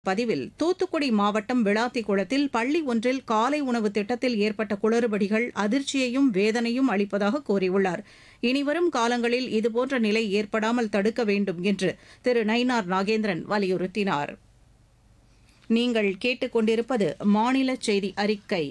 பதிவில் தூத்துக்குடி மாவட்டம் விளாத்திக்குளத்தில் பள்ளி ஒன்றில் காலை உணவு திட்டத்தில் ஏற்பட்ட குளறுபடிகள் அதிர்ச்சியையும் வேதனையும் அளிப்பதாக கூறியுள்ளார் இனிவரும் காலங்களில் இதுபோன்ற நிலை ஏற்படாமல் தடுக்க வேண்டும் என்று திரு நயினார் நாகேந்திரன் வலியுறுத்தினார் நீங்கள் கேட்டுக்கொண்டிருப்பது மாநில செய்தி அறிக்கை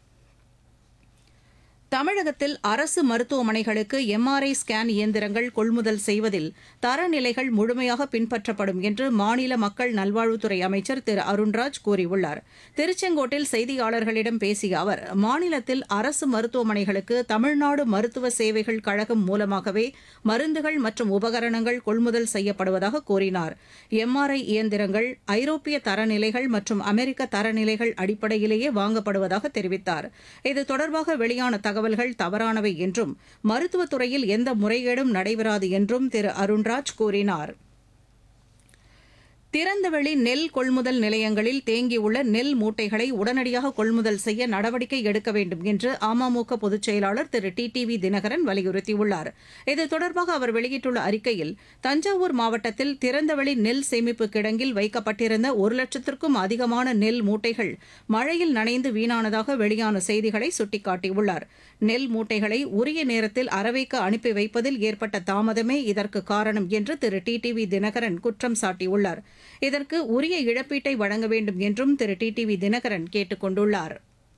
தமிழகத்தில் அரசு மருத்துவமனைகளுக்கு எம்ஆர்ஐ ஸ்கேன் இயந்திரங்கள் கொள்முதல் செய்வதில் தரநிலைகள் முழுமையாக பின்பற்றப்படும் என்று மாநில மக்கள் நல்வாழ்வுத்துறை அமைச்சர் திரு அருண்ராஜ் கூறியுள்ளார் திருச்செங்கோட்டில் செய்தியாளர்களிடம் பேசிய அவர் மாநிலத்தில் அரசு மருத்துவமனைகளுக்கு தமிழ்நாடு மருத்துவ சேவைகள் கழகம் மூலமாகவே மருந்துகள் மற்றும் உபகரணங்கள் கொள்முதல் செய்யப்படுவதாக கூறினார் எம்ஆர்ஐ இயந்திரங்கள் ஐரோப்பிய தரநிலைகள் மற்றும் அமெரிக்க தரநிலைகள் அடிப்படையிலேயே வாங்கப்படுவதாக தெரிவித்தார் இது தொடர்பாக வெளியான தகவல்கள் தவறானவை என்றும் மருத்துவத்துறையில் எந்த முறைகேடும் நடைபெறாது என்றும் திரு அருண்ராஜ் கூறினார் திறந்தவெளி நெல் கொள்முதல் நிலையங்களில் தேங்கியுள்ள நெல் மூட்டைகளை உடனடியாக கொள்முதல் செய்ய நடவடிக்கை எடுக்க வேண்டும் என்று அமமுக பொதுச் செயலாளர் திரு டி டி வி தினகரன் வலியுறுத்தியுள்ளார் இது தொடர்பாக அவர் வெளியிட்டுள்ள அறிக்கையில் தஞ்சாவூர் மாவட்டத்தில் திறந்தவெளி நெல் சேமிப்பு கிடங்கில் வைக்கப்பட்டிருந்த ஒரு லட்சத்திற்கும் அதிகமான நெல் மூட்டைகள் மழையில் நனைந்து வீணானதாக வெளியான செய்திகளை சுட்டிக்காட்டியுள்ளார் நெல் மூட்டைகளை உரிய நேரத்தில் அரவைக்கு அனுப்பி வைப்பதில் ஏற்பட்ட தாமதமே இதற்கு காரணம் என்று திரு டி டி வி தினகரன் குற்றம் சாட்டியுள்ளார் இதற்கு உரிய இழப்பீட்டை வழங்க வேண்டும் என்றும் திரு டி டி வி தினகரன் கேட்டுக் கொண்டுள்ளார்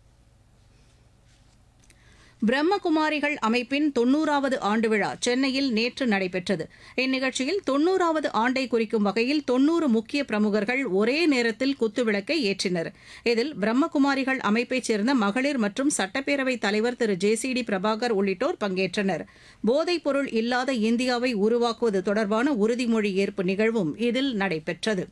பிரம்மகுமாரிகள் அமைப்பின் தொன்னூறாவது ஆண்டு விழா சென்னையில் நேற்று நடைபெற்றது இந்நிகழ்ச்சியில் தொன்னூறாவது ஆண்டை குறிக்கும் வகையில் தொன்னூறு முக்கிய பிரமுகர்கள் ஒரே நேரத்தில் குத்துவிளக்கை ஏற்றினர் இதில் பிரம்மகுமாரிகள் அமைப்பைச் சேர்ந்த மகளிர் மற்றும் சட்டப்பேரவைத் தலைவர் திரு ஜே சி டி பிரபாகர் உள்ளிட்டோர் பங்கேற்றனர் போதைப் பொருள் இல்லாத இந்தியாவை உருவாக்குவது தொடர்பான உறுதிமொழி ஏற்பு நிகழ்வும் இதில் நடைபெற்றது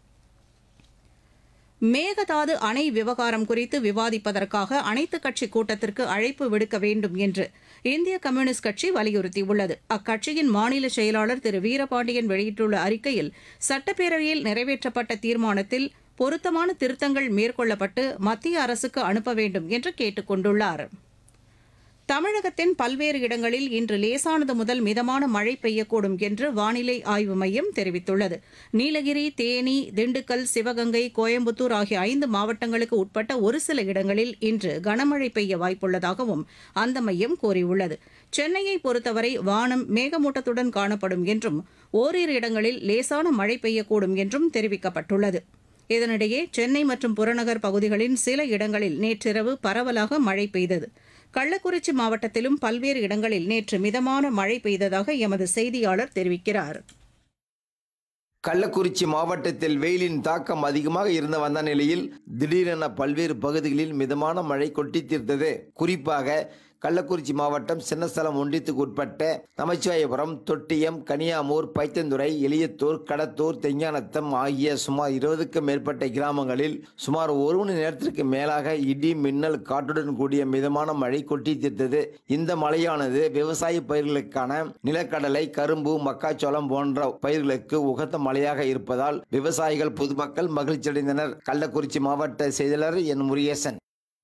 மேகதாது அணை விவகாரம் குறித்து விவாதிப்பதற்காக அனைத்துக் கட்சி கூட்டத்திற்கு அழைப்பு விடுக்க வேண்டும் என்று இந்திய கம்யூனிஸ்ட் கட்சி வலியுறுத்தியுள்ளது அக்கட்சியின் மாநில செயலாளர் திரு வீரபாண்டியன் வெளியிட்டுள்ள அறிக்கையில் சட்டப்பேரவையில் நிறைவேற்றப்பட்ட தீர்மானத்தில் பொருத்தமான திருத்தங்கள் மேற்கொள்ளப்பட்டு மத்திய அரசுக்கு அனுப்ப வேண்டும் என்று கேட்டுக் கொண்டுள்ளார் தமிழகத்தின் பல்வேறு இடங்களில் இன்று லேசானது முதல் மிதமான மழை பெய்யக்கூடும் என்று வானிலை ஆய்வு மையம் தெரிவித்துள்ளது நீலகிரி தேனி திண்டுக்கல் சிவகங்கை கோயம்புத்தூர் ஆகிய ஐந்து மாவட்டங்களுக்கு உட்பட்ட ஒரு சில இடங்களில் இன்று கனமழை பெய்ய வாய்ப்புள்ளதாகவும் அந்த மையம் கூறியுள்ளது சென்னையை பொறுத்தவரை வானம் மேகமூட்டத்துடன் காணப்படும் என்றும் ஓரிரு இடங்களில் லேசான மழை பெய்யக்கூடும் என்றும் தெரிவிக்கப்பட்டுள்ளது இதனிடையே சென்னை மற்றும் புறநகர் பகுதிகளின் சில இடங்களில் நேற்றிரவு பரவலாக மழை பெய்தது கள்ளக்குறிச்சி மாவட்டத்திலும் பல்வேறு இடங்களில் நேற்று மிதமான மழை பெய்ததாக எமது செய்தியாளர் தெரிவிக்கிறார் கள்ளக்குறிச்சி மாவட்டத்தில் வெயிலின் தாக்கம் அதிகமாக இருந்து வந்த நிலையில் திடீரென பல்வேறு பகுதிகளில் மிதமான மழை கொட்டி தீர்த்தது குறிப்பாக கள்ளக்குறிச்சி மாவட்டம் சின்னஸ்தலம் ஒன்றியத்துக்கு உட்பட்ட நமச்சிவாயபுரம் தொட்டியம் கனியாமூர் பைத்தந்துறை எளியத்தூர் கடத்தூர் தெஞ்ஞானத்தம் ஆகிய சுமார் இருபதுக்கும் மேற்பட்ட கிராமங்களில் சுமார் ஒரு மணி நேரத்திற்கு மேலாக இடி மின்னல் காற்றுடன் கூடிய மிதமான மழை கொட்டி தீர்த்தது இந்த மழையானது விவசாய பயிர்களுக்கான நிலக்கடலை கரும்பு மக்காச்சோளம் போன்ற பயிர்களுக்கு உகந்த மழையாக இருப்பதால் விவசாயிகள் பொதுமக்கள் மகிழ்ச்சியடைந்தனர் கள்ளக்குறிச்சி மாவட்ட செயலாளர் என் முருகேசன்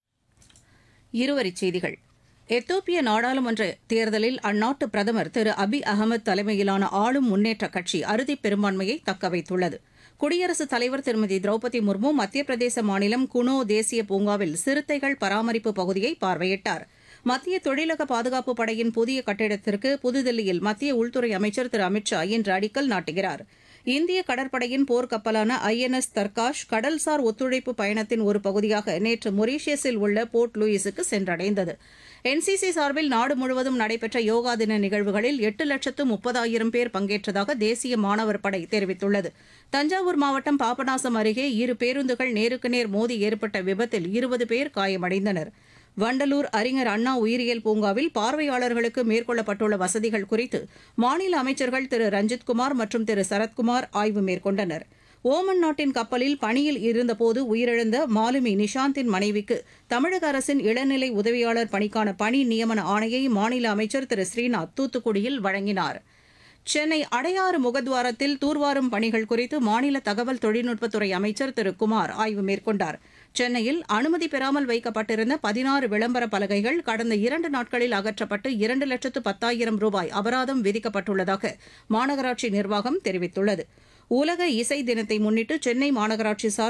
இருவரிச் செய்திகள் எத்தோப்பிய நாடாளுமன்ற தேர்தலில் அந்நாட்டு பிரதமர் திரு அபி அகமது தலைமையிலான ஆளும் முன்னேற்றக் கட்சி அறுதி பெரும்பான்மையை தக்கவைத்துள்ளது குடியரசுத் தலைவர் திருமதி திரௌபதி முர்மு மத்திய பிரதேச மாநிலம் குனோ தேசிய பூங்காவில் சிறுத்தைகள் பராமரிப்பு பகுதியை பார்வையிட்டார் மத்திய தொழிலக பாதுகாப்பு படையின் புதிய கட்டிடத்திற்கு புதுதில்லியில் மத்திய உள்துறை அமைச்சர் திரு அமித் ஷா இன்று அடிக்கல் நாட்டுகிறார் இந்திய கடற்படையின் போர்க்கப்பலான ஐ என் எஸ் தர்காஷ் கடல்சார் ஒத்துழைப்பு பயணத்தின் ஒரு பகுதியாக நேற்று மொரீஷியஸில் உள்ள போர்ட் லூயிஸுக்கு சென்றடைந்தது என்சிசி சார்பில் நாடு முழுவதும் நடைபெற்ற யோகா தின நிகழ்வுகளில் எட்டு லட்சத்து முப்பதாயிரம் பேர் பங்கேற்றதாக தேசிய மாணவர் படை தெரிவித்துள்ளது தஞ்சாவூர் மாவட்டம் பாபநாசம் அருகே இரு பேருந்துகள் நேருக்கு நேர் மோதி ஏற்பட்ட விபத்தில் இருபது பேர் காயமடைந்தனர் வண்டலூர் அறிஞர் அண்ணா உயிரியல் பூங்காவில் பார்வையாளர்களுக்கு மேற்கொள்ளப்பட்டுள்ள வசதிகள் குறித்து மாநில அமைச்சர்கள் திரு ரஞ்சித்குமார் மற்றும் திரு சரத்குமார் ஆய்வு மேற்கொண்டனர் ஓமன் நாட்டின் கப்பலில் பணியில் இருந்தபோது உயிரிழந்த மாலுமி நிஷாந்தின் மனைவிக்கு தமிழக அரசின் இளநிலை உதவியாளர் பணிக்கான பணி நியமன ஆணையை மாநில அமைச்சர் திரு ஸ்ரீநாத் தூத்துக்குடியில் வழங்கினார் சென்னை அடையாறு முகத்வாரத்தில் தூர்வாரும் பணிகள் குறித்து மாநில தகவல் தொழில்நுட்பத்துறை அமைச்சர் திரு குமார் ஆய்வு மேற்கொண்டார் சென்னையில் அனுமதி பெறாமல் வைக்கப்பட்டிருந்த பதினாறு விளம்பர பலகைகள் கடந்த இரண்டு நாட்களில் அகற்றப்பட்டு இரண்டு லட்சத்து பத்தாயிரம் ரூபாய் அபராதம் விதிக்கப்பட்டுள்ளதாக மாநகராட்சி நிர்வாகம் தெரிவித்துள்ளது உலக இசை தினத்தை முன்னிட்டு சென்னை மாநகராட்சி சார்பில்